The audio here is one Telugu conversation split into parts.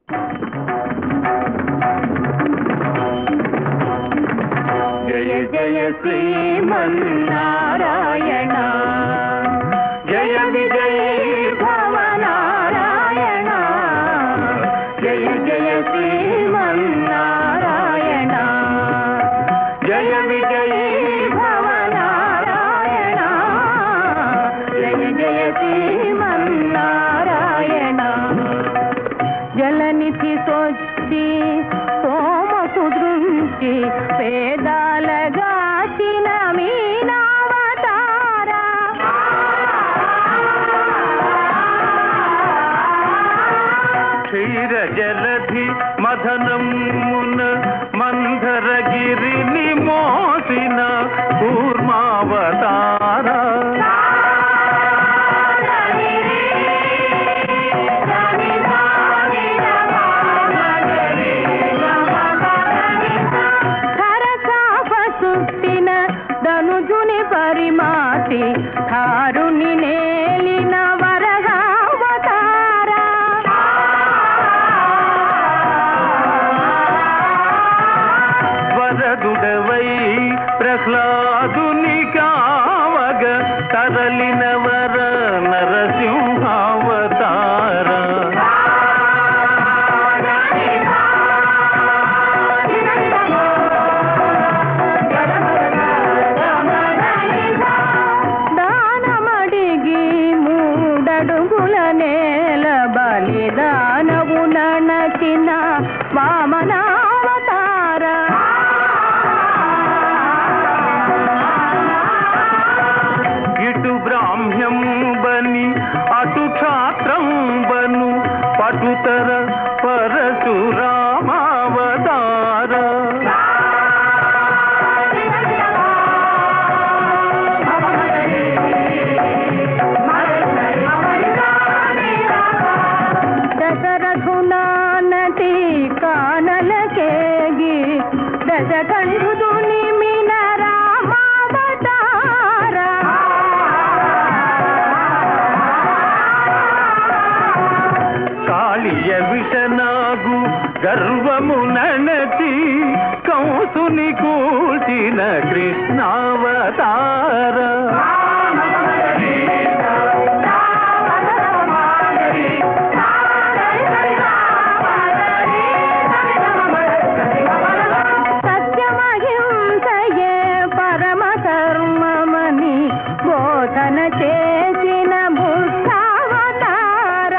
జయ జయ శ్రీమన్నారాయణ జయ విజయ భవనారాయణ జయ జయ శ్రీమన్నారాయణ జయ విజయ భవనారాయణ జయ జయ శ్రీమన్నారాయణ జలనిధి సొచ్చి సోమకు దృష్టి పేదాలగాచిన మీనావతార క్షీర జలధి మదనమున మందరగిరిని మోసిన కూర్మావతార ఖరచాప సుట్టిన ధనుజుని పరిమాటి ధారుని నేలిన వరగావతార వరదుడవై ప్రహ్లాదుని కావగ తరలిన వర నరసింహావతార దానమడిగి మూడడుగుల నేల బలిదానవు నడచిన వామనావతార ఇటు బ్రాహ్మ్యం బని అటు క్షాత్రం బను పటుతర పరశురామావతార దశరథునానటి కానలకేగి దశకంఠుడు నిమిన రామావతార కాళియ విషనాగు గర్వము నణచి కంసుని కూల్చిన కృష్ణావతార సత్యమహింసయే పరమ ధర్మమని బోధన చేసిన బుద్ధావతార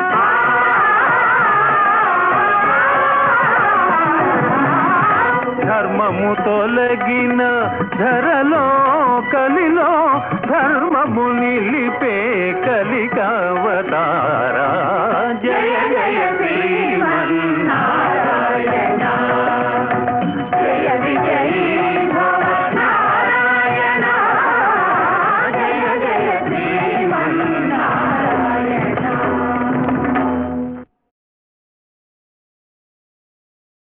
ధర్మము తొలగిన ధరలో కలిలో ధర్మము నిలిపే కలికావతారా